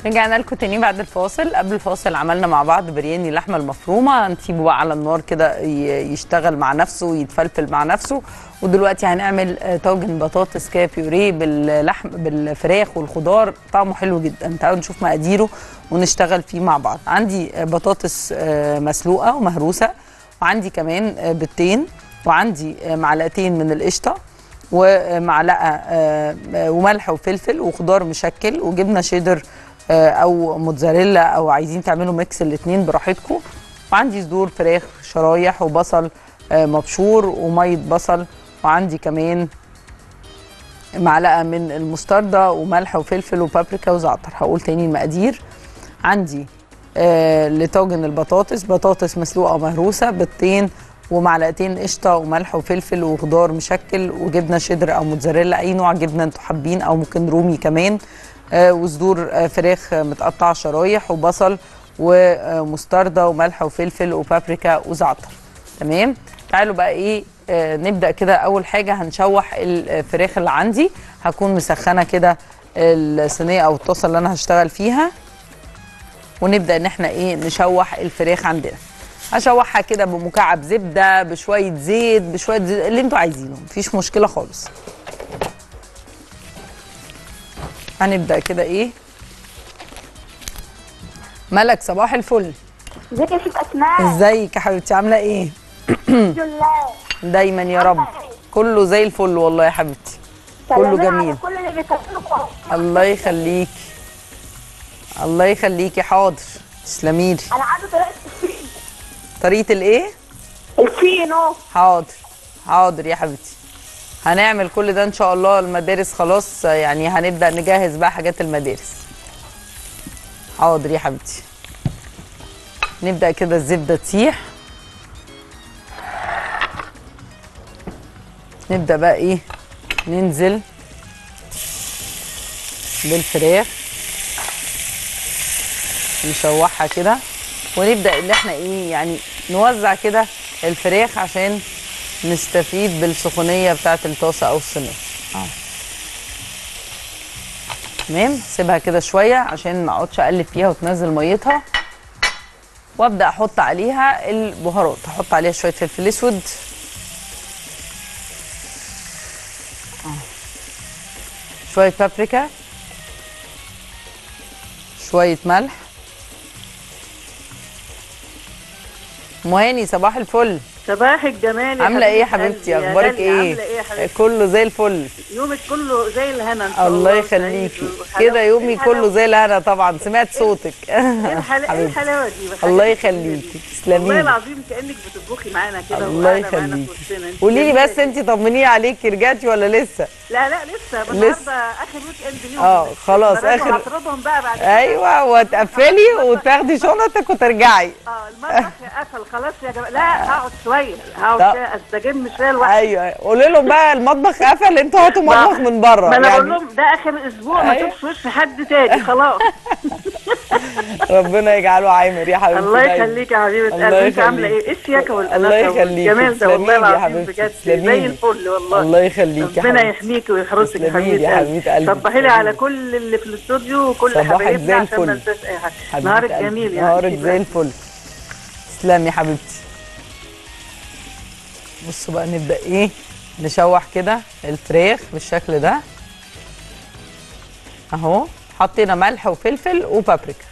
رجعنا لكم تاني بعد الفاصل قبل الفاصل عملنا مع بعض برياني اللحمه المفرومه هنسيبه بقى على النار كده ي- يشتغل مع نفسه ويتفلفل مع نفسه ودلوقتي هنعمل آه، طاجن بطاطس كده بيوريه باللحم بالفراخ والخضار طعمه حلو جدا تعالوا نشوف مقاديره ونشتغل فيه مع بعض عندي آه، بطاطس آه، مسلوقه ومهروسه وعندي كمان آه، بيضتين وعندي آه، معلقتين من القشطه ومعلقه آه، آه، وملح وفلفل وخضار مشكل وجبنه شيدر آه، او موتزاريلا او عايزين تعملوا ميكس الاثنين براحتكم وعندي صدور فراخ شرايح وبصل آه، مبشور وميه بصل وعندي كمان معلقه من المستردة وملح وفلفل وبابريكا وزعتر هقول تاني المقادير عندي آه لطاجن البطاطس بطاطس مسلوقه ومهروسه بيضتين ومعلقتين قشطه وملح وفلفل وخضار مشكل وجبنه شيدر او موتزاريلا اي نوع جبنه انتوا حابين او ممكن رومي كمان آه وصدور آه فراخ آه، متقطعه شرايح وبصل ومستردة وملح وفلفل وبابريكا وزعتر تمام تعالوا بقى ايه آه نبدا كده اول حاجه هنشوح الفراخ اللي عندي هكون مسخنه كده الصينيه او الطاسه اللي انا هشتغل فيها ونبدا ان احنا ايه نشوح الفراخ عندنا هشوحها كده بمكعب زبده بشويه زيت بشويه زيت اللي انتوا عايزينه مفيش مشكله خالص هنبدا كده ايه ملك صباح الفل ازيك يا ست اسماء ازيك يا حبيبتي عامله ايه الحمد لله دايما يا رب كله زي الفل والله يا حبيبتي كله سلامي جميل على كل اللي بيكلمكم الله يخليكي الله يخليكي حاضر تسلمي لي انا عايزه طريقه الفين طريقه الايه الفينو حاضر حاضر يا حبيبتي هنعمل كل ده ان شاء الله المدارس خلاص يعني هنبدا نجهز بقى حاجات المدارس حاضر يا حبيبتي نبدا كده الزبده تسيح نبدا بقى ايه ننزل بالفراخ نشوحها كده ونبدا ان احنا ايه يعني نوزع كده الفراخ عشان نستفيد بالسخونيه بتاعه الطاسه او الصينيه اه تمام سيبها كده شويه عشان ما اقعدش اقلب فيها وتنزل ميتها وابدا احط عليها البهارات احط عليها شويه فلفل اسود آه. شويه بابريكا شويه ملح مهاني صباح الفل صباح الجمال يا عامله ايه يا حبيبة حبيبتي قلبي، يا اخبارك غالية، ايه عامله ايه يا حبيبتي كله زي الفل يومك كله زي الهنا ان شاء الله الله وسعيد يخليكي وحلاوة. كده يومي إيه كله الحلاوة؟ زي الهنا طبعا سمعت صوتك ايه الحلا- إيه حبيبتي الحلاوه دي بحاجة الله جميلة يخليكي دي. تسلمي والله لي العظيم كانك بتطبخي معانا كده الله وقاعدة معانا يخليكي في وسطنا. انت قولي لي جميلة بس انت طمنيني عليكي رجعتي ولا لسه لا لا لسه لسه. النهارده اخر ويك اند ليهم اه، خلاص، المراجع آخر- هطردهم بقى بعد كده. ايوه وتقفلي وتاخدي شنطك وترجعي اه المطبخ قفل خلاص يا جماعه لا هقعد شويه هقعد طب. شوية استجم شويه لوحدي ايوه قولي لهم بقى المطبخ قفل انتوا هاتوا مطبخ من بره ما انا يعني بقول لهم ده اخر اسبوع ما أيوة. اشوفش وش حد تاني خلاص ربنا يجعله عامر يا حبيبتي الله دايما. يخليك يا حبيبه الله قلبي انت عامله يخليك. ايه؟ ايه الشياكه والاناقه الله يخليك. والجمال ده والله تسلمي لي يا العظيم حبيبتي. بجد تسلمي زي لي. الفل والله الله يخليك يا ربنا حبيبتي يحميك ويحرسك يا تسلمي لي يا حبيبه حبيبة قلبي. صبحي لي تسلمي على لي. كل اللي في الاستوديو وكل صباحك زي حبايبنا عشان الفل. ما ننساش اي حاجه حبيبة نهارك قلبي. جميل يا نهارك حبيبتي. زي الفل تسلمي يا حبيبتي بصوا بقى نبدا ايه نشوح كده الفراخ بالشكل ده اهو حطينا ملح وفلفل وبابريكا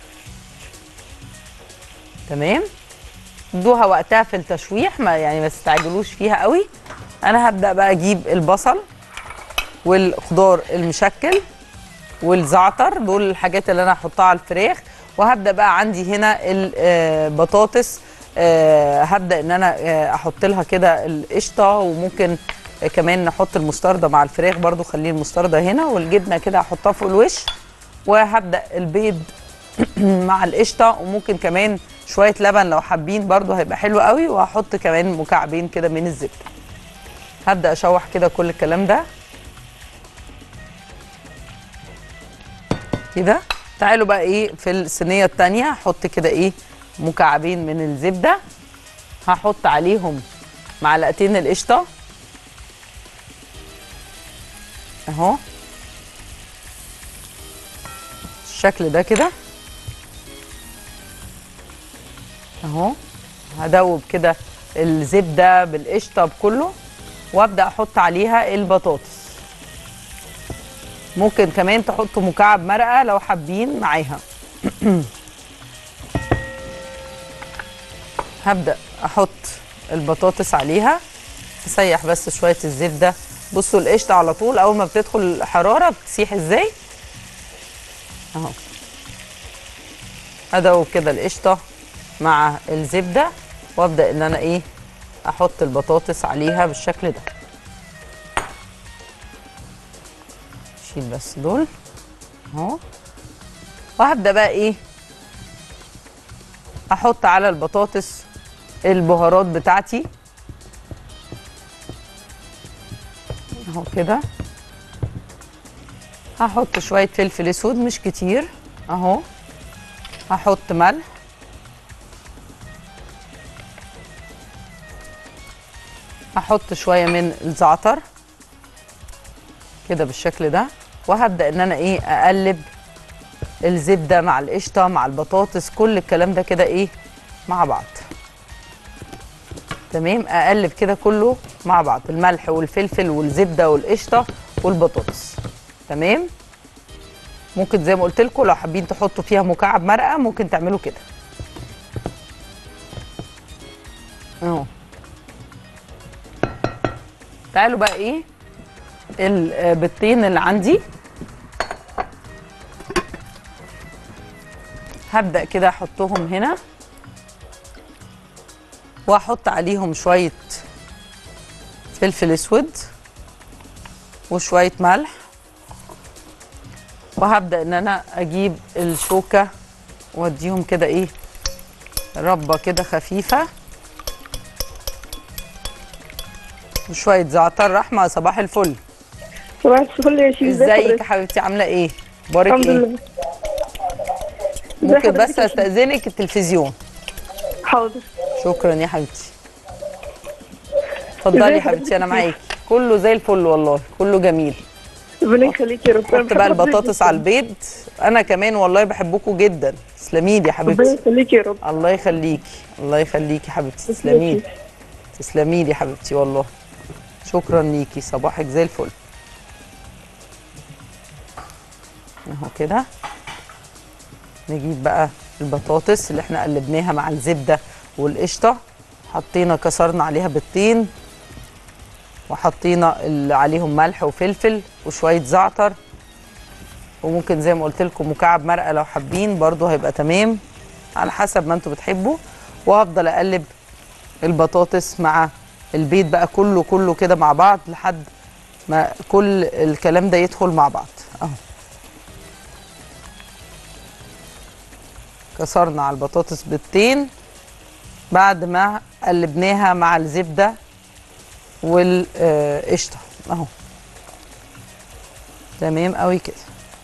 تمام ادوها وقتها في التشويح ما يعني ما تستعجلوش فيها قوي انا هبدا بقى اجيب البصل والخضار المشكل والزعتر دول الحاجات اللي انا هحطها على الفراخ وهبدا بقى عندي هنا البطاطس آه، هبدا ان انا آه، احط لها كده القشطه وممكن آه، كمان نحط المستردة مع الفراخ برضو خليه المستردة هنا والجبنه كده هحطها فوق الوش وهبدا البيض مع القشطه وممكن كمان شويه لبن لو حابين برضو هيبقى حلو قوي وهحط كمان مكعبين كده من الزبده هبدا اشوح كده كل الكلام ده كده تعالوا بقى ايه في الصينيه التانية هحط كده ايه مكعبين من الزبده هحط عليهم معلقتين القشطه اهو بالشكل ده كده اهو هدوب كده الزبده بالقشطه بكله وابدا احط عليها البطاطس ممكن كمان تحطوا مكعب مرقه لو حابين معاها هبدا احط البطاطس عليها تسيح بس شويه الزبده بصوا القشطه على طول اول ما بتدخل الحراره بتسيح ازاي اهو ادوب كده القشطه مع الزبده وابدا ان انا ايه احط البطاطس عليها بالشكل ده شيل بس دول اهو وهبدا بقى ايه احط على البطاطس البهارات بتاعتي اهو كده هحط شويه فلفل اسود مش كتير اهو هحط ملح هحط شويه من الزعتر كده بالشكل ده وهبدا ان انا ايه اقلب الزبده مع القشطه مع البطاطس كل الكلام ده كده ايه مع بعض تمام اقلب كده كله مع بعض الملح والفلفل والزبده والقشطه والبطاطس تمام ممكن زي ما قلت لكم لو حابين تحطوا فيها مكعب مرقه ممكن تعملوا كده اهو تعالوا بقى ايه البيضتين اللي عندي هبدأ كده احطهم هنا واحط عليهم شوية فلفل اسود وشوية ملح وهبدأ ان انا اجيب الشوكة واديهم كده ايه ربة كده خفيفة وشوية زعتر رحمة صباح الفل صباح الفل يا شيخ ازيك يا حبيبتي عاملة ايه؟ بارك الحمد ايه؟ لله ممكن حضرتك بس يا شيخ؟ استأذنك التلفزيون حاضر شكرا يا حبيبتي اتفضلي ازاي يا حبيبتي انا حضرتك؟ معاكي كله زي الفل والله كله جميل ربنا يخليك يا رب أنا حط بقى بحب حضرتك البطاطس جداً. على البيض انا كمان والله بحبكم جدا تسلمي لي يا ربنا حبيبتي يخليك يا رب الله يخليكي الله يخليكي يا حبيبتي تسلمي لي تسلمي لي يا حبيبتي والله شكرا ليكي صباحك زي الفل اهو كده نجيب بقى البطاطس اللي احنا قلبناها مع الزبده والقشطه حطينا كسرنا عليها بيضتين وحطينا اللي عليهم ملح وفلفل وشويه زعتر وممكن زي ما قلت لكم مكعب مرقه لو حابين برضو هيبقى تمام على حسب ما انتوا بتحبوا وهفضل اقلب البطاطس مع البيض بقى كله كله كده مع بعض لحد ما كل الكلام ده يدخل مع بعض اهو كسرنا على البطاطس بيضتين بعد ما قلبناها مع الزبده والقشطه اهو تمام قوي كده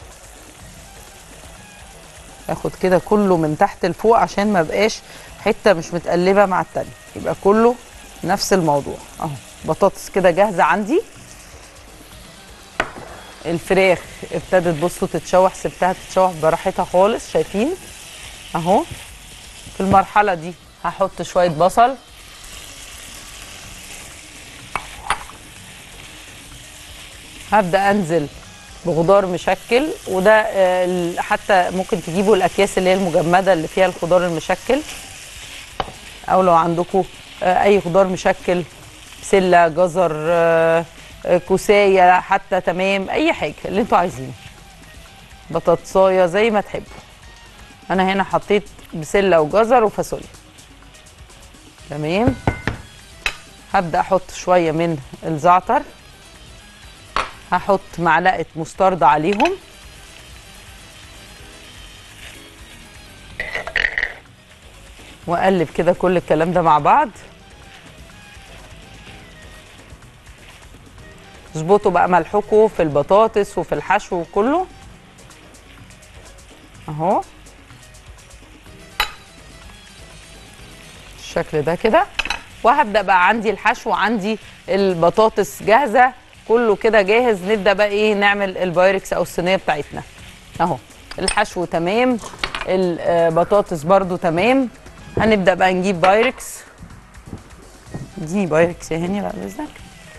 اخد كده كله من تحت لفوق عشان ما بقاش حته مش متقلبه مع التانية يبقى كله نفس الموضوع اهو بطاطس كده جاهزه عندي الفراخ ابتدت بصوا تتشوح سبتها تتشوح براحتها خالص شايفين اهو في المرحله دي هحط شويه بصل هبدا انزل بخضار مشكل وده آه، ال- حتى ممكن تجيبوا الاكياس اللي هي المجمده اللي فيها الخضار المشكل او لو عندكم آه، اي خضار مشكل بسله جزر آه، آه، كوسايه حتى تمام اي حاجه اللي انتوا عايزينه بطاطسايه زي ما تحبوا انا هنا حطيت بسله وجزر وفاصوليا تمام هبدا احط شويه من الزعتر هحط معلقه مستردة عليهم واقلب كده كل الكلام ده مع بعض اظبطوا بقى ملحكم في البطاطس وفي الحشو وكله اهو الشكل ده كده وهبدا بقى عندي الحشو عندي البطاطس جاهزه كله كده جاهز نبدا بقى ايه نعمل البايركس او الصينيه بتاعتنا اهو الحشو تمام البطاطس برضو تمام هنبدا بقى نجيب بايركس اديني بايركس يا هاني بعد اذنك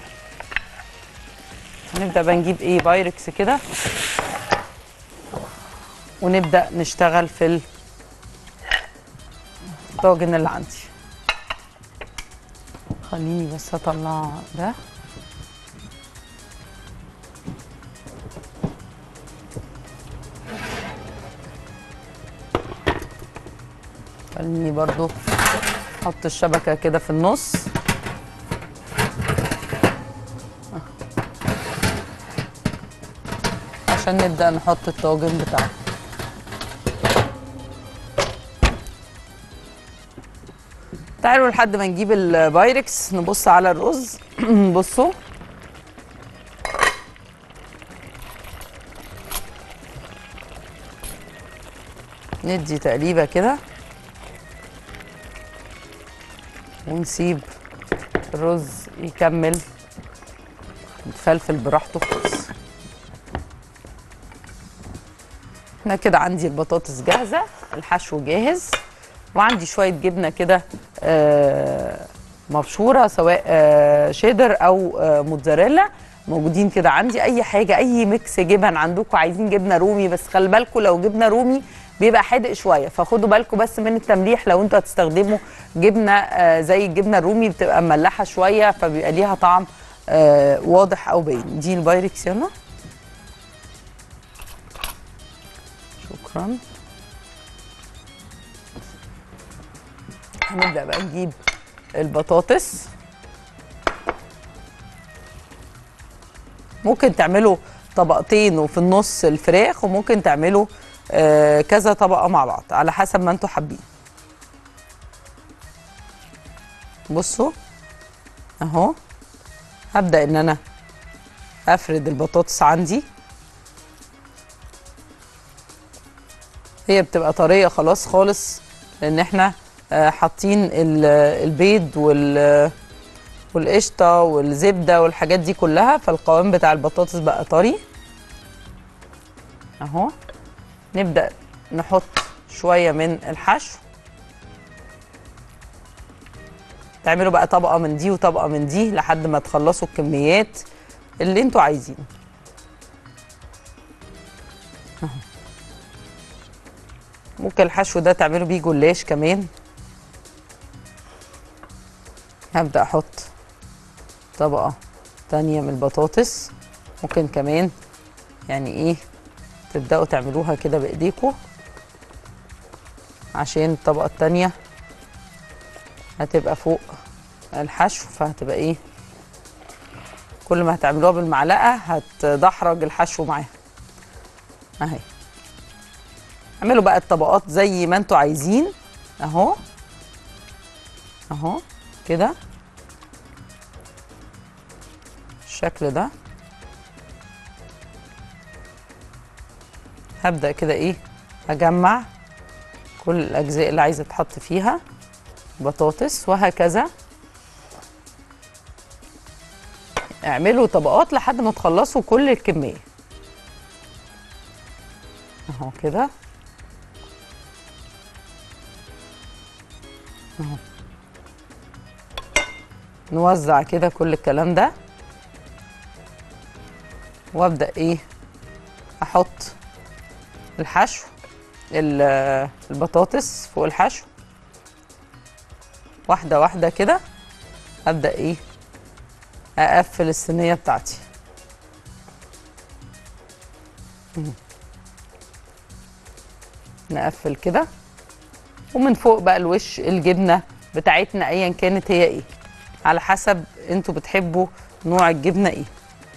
هنبدا بقى نجيب ايه بايركس كده ونبدا نشتغل في الطاجن اللي عندي خليني بس اطلع ده خليني برضو احط الشبكه كده في النص عشان نبدا نحط الطاجن بتاعنا تعالوا لحد ما نجيب البايركس نبص على الرز بصوا ندي تقليبه كده ونسيب الرز يكمل يتفلفل براحته خالص انا كده عندي البطاطس جاهزه الحشو جاهز وعندي شويه جبنه كده آه، مبشوره سواء آه، شيدر او آه، موتزاريلا موجودين كده عندي اي حاجه اي ميكس جبن عندكم عايزين جبنه رومي بس خلي بالكم لو جبنه رومي بيبقى حادق شويه فخدوا بالكم بس من التمليح لو انتوا هتستخدموا جبنه آه، زي الجبنه الرومي بتبقى مملحه شويه فبيبقى ليها طعم آه، واضح او باين دي البايركس يلا شكرا هنبدا بقى نجيب البطاطس ممكن تعملوا طبقتين وفي النص الفراخ وممكن تعملوا آه، كذا طبقه مع بعض على حسب ما انتوا حابين بصوا اهو هبدا ان انا افرد البطاطس عندي هي بتبقى طريه خلاص خالص لان احنا آه، حاطين ال- البيض وال والقشطه والزبده والحاجات دي كلها فالقوام بتاع البطاطس بقى طري اهو نبدا نحط شويه من الحشو تعملوا بقى طبقه من دي وطبقه من دي لحد ما تخلصوا الكميات اللي انتوا عايزينه أهو. ممكن الحشو ده تعملوا بيه جلاش كمان هبدأ أحط طبقة تانية من البطاطس ممكن كمان يعني إيه تبدأوا تعملوها كده بإيديكم عشان الطبقة التانية هتبقى فوق الحشو فهتبقى إيه كل ما هتعملوها بالمعلقة هتدحرج الحشو معاها أهي اعملوا بقى الطبقات زي ما انتوا عايزين اهو اهو كده الشكل ده هبدأ كده ايه اجمع كل الاجزاء اللي عايزه تتحط فيها بطاطس وهكذا اعملوا طبقات لحد ما تخلصوا كل الكميه اهو كده اهو نوزع كده كل الكلام ده وابدا ايه احط الحشو ال- البطاطس فوق الحشو واحده واحده كده ابدا ايه اقفل الصينيه بتاعتي مم. نقفل كده ومن فوق بقى الوش الجبنه بتاعتنا ايا كانت هي ايه على حسب انتوا بتحبوا نوع الجبنه ايه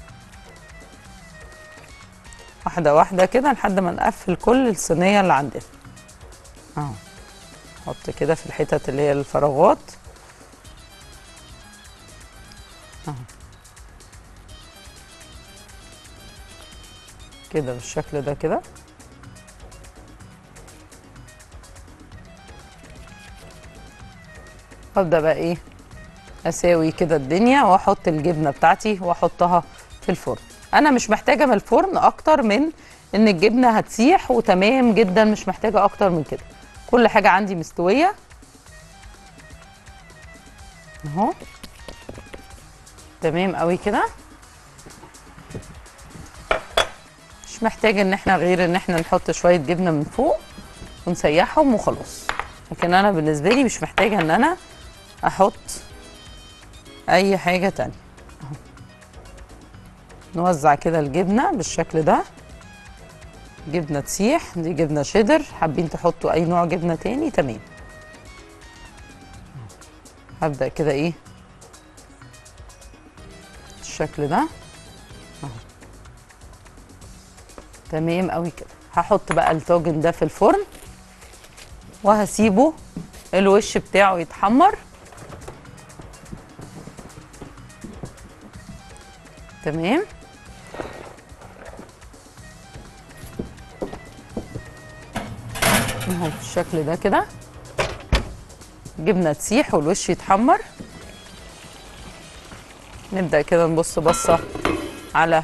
واحده واحده كده لحد ما نقفل كل الصينيه اللي عندنا اهو نحط كده في الحتت اللي هي الفراغات اهو كده بالشكل ده كده وابدا بقى ايه اساوي كده الدنيا واحط الجبنه بتاعتي واحطها في الفرن انا مش محتاجه من الفرن اكتر من ان الجبنه هتسيح وتمام جدا مش محتاجه اكتر من كده كل حاجه عندي مستويه اهو تمام قوي كده مش محتاج ان احنا غير ان احنا نحط شويه جبنه من فوق ونسيحهم وخلاص لكن انا بالنسبه لي مش محتاجه ان انا احط اي حاجه تانية أهو. نوزع كده الجبنه بالشكل ده جبنه تسيح دي جبنه شيدر حابين تحطوا اي نوع جبنه تاني تمام هبدا كده ايه بالشكل ده أهو. تمام قوي كده هحط بقى الطاجن ده في الفرن وهسيبه الوش بتاعه يتحمر تمام اهو بالشكل ده كده جبنه تسيح والوش يتحمر نبدا كده نبص بصه على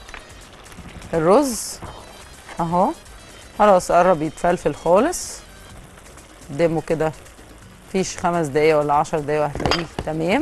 الرز اهو خلاص قرب يتفلفل خالص قدامه كده فيش خمس دقايق ولا عشر دقايق وهتلاقيه تمام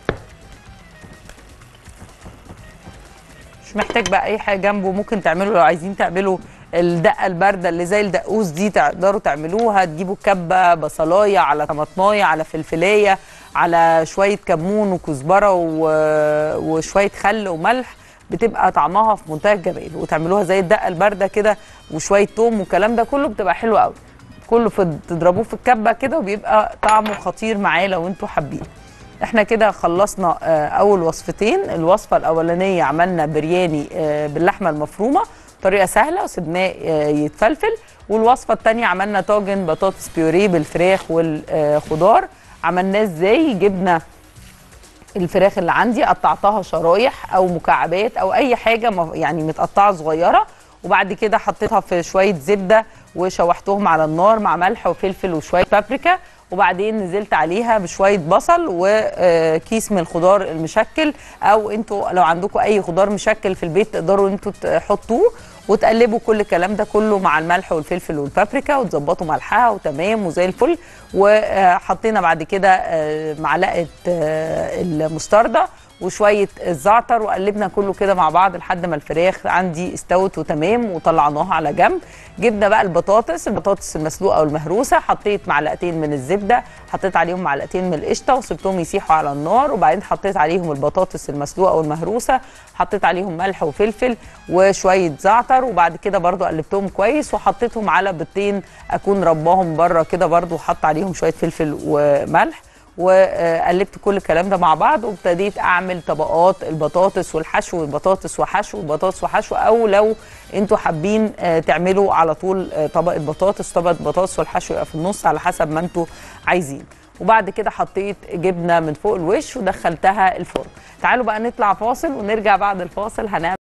مش محتاج بقى اي حاجه جنبه ممكن تعملوا لو عايزين تعملوا الدقه البارده اللي زي الدقوس دي تقدروا تعملوها تجيبوا كبه بصلايه على طماطمايه على فلفلايه على شويه كمون وكزبره و- وشويه خل وملح بتبقى طعمها في منتهى الجمال وتعملوها زي الدقه البارده كده وشويه توم والكلام ده كله بتبقى حلوه قوي كله في تضربوه في الكبه كده وبيبقى طعمه خطير معاه لو انتوا حابين احنا كده خلصنا آه، اول وصفتين الوصفه الاولانيه عملنا برياني آه، باللحمه المفرومه طريقه سهله وسبناه آه، يتفلفل والوصفه الثانيه عملنا طاجن بطاطس بيوريه بالفراخ والخضار عملناه ازاي جبنا الفراخ اللي عندي قطعتها شرايح او مكعبات او اي حاجه مف- يعني متقطعه صغيره وبعد كده حطيتها في شويه زبده وشوحتهم على النار مع ملح وفلفل وشويه بابريكا وبعدين نزلت عليها بشويه بصل وكيس من الخضار المشكل او انتوا لو عندكم اي خضار مشكل في البيت تقدروا انتوا تحطوه وتقلبوا كل الكلام ده كله مع الملح والفلفل والبابريكا وتظبطوا ملحها وتمام وزي الفل وحطينا بعد كده آه، معلقه آه، المستردة وشويه الزعتر وقلبنا كله كده مع بعض لحد ما الفراخ عندي استوت وتمام وطلعناها على جنب جبنا بقى البطاطس البطاطس المسلوقه والمهروسه حطيت معلقتين من الزبده حطيت عليهم معلقتين من القشطه وسبتهم يسيحوا على النار وبعدين حطيت عليهم البطاطس المسلوقه والمهروسه حطيت عليهم ملح وفلفل وشويه زعتر وبعد كده برضو قلبتهم كويس وحطيتهم على بيضتين اكون رباهم بره كده برضو وحط عليهم شويه فلفل وملح وقلبت كل الكلام ده مع بعض وابتديت اعمل طبقات البطاطس والحشو البطاطس وحشو البطاطس وحشو او لو انتوا حابين آه، تعملوا على طول آه، طبقه بطاطس طبقه بطاطس والحشو يبقى في النص على حسب ما انتوا عايزين وبعد كده حطيت جبنه من فوق الوش ودخلتها الفرن تعالوا بقى نطلع فاصل ونرجع بعد الفاصل هنعمل